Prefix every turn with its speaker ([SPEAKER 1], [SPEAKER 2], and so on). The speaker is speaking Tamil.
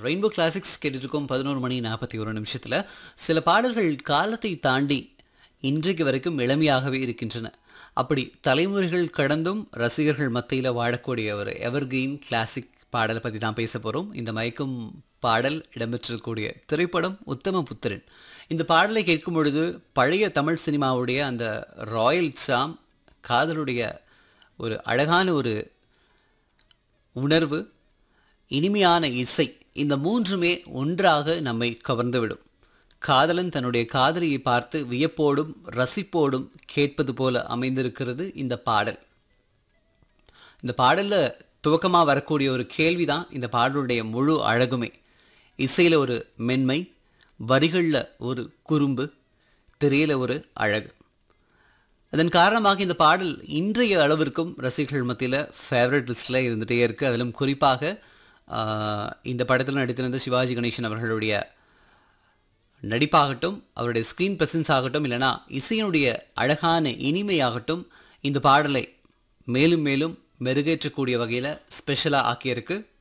[SPEAKER 1] ரெயின்போ கிளாசிக்ஸ் கேட்டுருக்கோம் பதினோரு மணி நாற்பத்தி ஒரு நிமிஷத்தில் சில பாடல்கள் காலத்தை தாண்டி இன்றைக்கு வரைக்கும் இளமையாகவே இருக்கின்றன அப்படி தலைமுறைகள் கடந்தும் ரசிகர்கள் மத்தியில் வாழக்கூடிய ஒரு எவர்கிரீன் கிளாசிக் பாடலை பற்றி தான் பேச போகிறோம் இந்த மயக்கும் பாடல் இடம்பெற்றிருக்கக்கூடிய திரைப்படம் உத்தம புத்திரன் இந்த பாடலை கேட்கும் பொழுது பழைய தமிழ் சினிமாவுடைய அந்த ராயல் சாம் காதலுடைய ஒரு அழகான ஒரு உணர்வு இனிமையான இசை இந்த மூன்றுமே ஒன்றாக நம்மை கவர்ந்துவிடும் காதலன் தன்னுடைய காதலியை பார்த்து வியப்போடும் ரசிப்போடும் கேட்பது போல அமைந்திருக்கிறது இந்த பாடல் இந்த பாடலில் துவக்கமாக வரக்கூடிய ஒரு கேள்வி தான் இந்த பாடலுடைய முழு அழகுமே இசையில் ஒரு மென்மை வரிகளில் ஒரு குறும்பு திரையில் ஒரு அழகு அதன் காரணமாக இந்த பாடல் இன்றைய அளவிற்கும் ரசிகர்கள் மத்தியில் ஃபேவரட் லிஸ்ட்டில் இருந்துகிட்டே இருக்குது அதிலும் குறிப்பாக ஆஹ், இந்த படத்தில் நடித்திருந்த சிவாஜி கணேசன் அவர்களுடைய நடிப்பாகட்டும் அவருடைய ஸ்க்ரீன் பிரசன்ஸ் ஆகட்டும் இல்லைனா இசையினுடைய அழகான இனிமையாகட்டும் இந்த பாடலை மேலும் மேலும் மெருகேற்றக்கூடிய வகையில் ஸ்பெஷலாக ஆக்கியிருக்கு